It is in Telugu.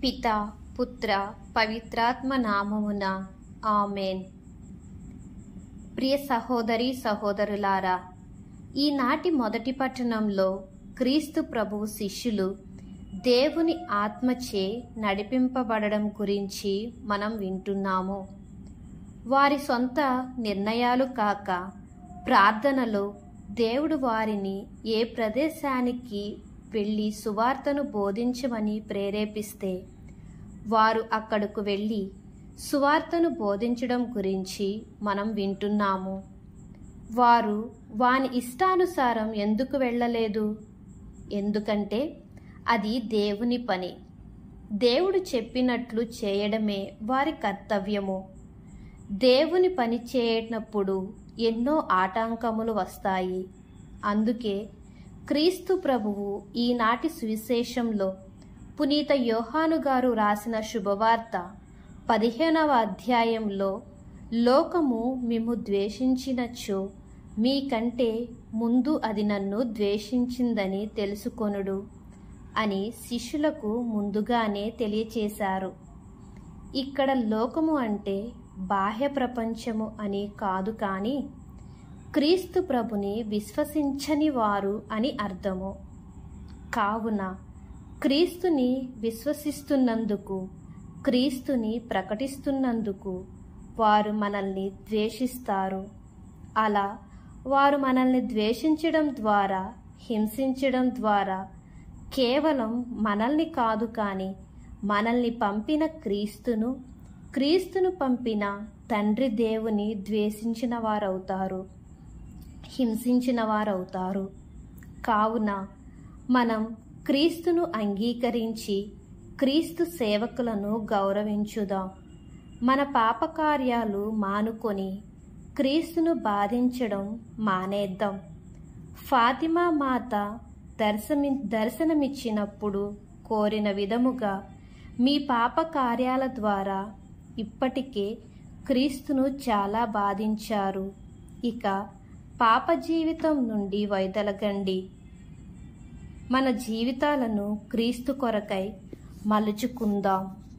పిత పుత్ర పవిత్రాత్మ నామమున ఆమెన్ ప్రియ సహోదరి సహోదరులారా ఈనాటి మొదటి పట్టణంలో క్రీస్తు ప్రభువు శిష్యులు దేవుని ఆత్మచే నడిపింపబడడం గురించి మనం వింటున్నాము వారి సొంత నిర్ణయాలు కాక ప్రార్థనలో దేవుడు వారిని ఏ ప్రదేశానికి వెళ్ళి సువార్తను బోధించమని ప్రేరేపిస్తే వారు అక్కడకు వెళ్ళి సువార్తను బోధించడం గురించి మనం వింటున్నాము వారు వాని ఇష్టానుసారం ఎందుకు వెళ్ళలేదు ఎందుకంటే అది దేవుని పని దేవుడు చెప్పినట్లు చేయడమే వారి కర్తవ్యము దేవుని పని చేయనప్పుడు ఎన్నో ఆటంకములు వస్తాయి అందుకే క్రీస్తు ప్రభువు ఈనాటి సువిశేషంలో పునీత యోహాను గారు రాసిన శుభవార్త పదిహేనవ అధ్యాయంలో లోకము మిమ్ము ద్వేషించినచో మీకంటే ముందు అది నన్ను ద్వేషించిందని తెలుసుకొనుడు అని శిష్యులకు ముందుగానే తెలియచేశారు ఇక్కడ లోకము అంటే బాహ్య ప్రపంచము అని కాదు కానీ క్రీస్తు ప్రభుని విశ్వసించని వారు అని అర్థము కావున క్రీస్తుని విశ్వసిస్తున్నందుకు క్రీస్తుని ప్రకటిస్తున్నందుకు వారు మనల్ని ద్వేషిస్తారు అలా వారు మనల్ని ద్వేషించడం ద్వారా హింసించడం ద్వారా కేవలం మనల్ని కాదు కానీ మనల్ని పంపిన క్రీస్తును క్రీస్తును పంపిన తండ్రి దేవుని ద్వేషించిన వారవుతారు హింసించిన వారవుతారు కావున మనం క్రీస్తును అంగీకరించి క్రీస్తు సేవకులను గౌరవించుదాం మన పాపకార్యాలు మానుకొని క్రీస్తును బాధించడం మానేద్దాం ఫాతిమా మాత దర్శమి దర్శనమిచ్చినప్పుడు కోరిన విధముగా మీ పాప కార్యాల ద్వారా ఇప్పటికే క్రీస్తును చాలా బాధించారు ఇక పాప జీవితం నుండి వైదొలగండి మన జీవితాలను క్రీస్తు కొరకై మలుచుకుందాం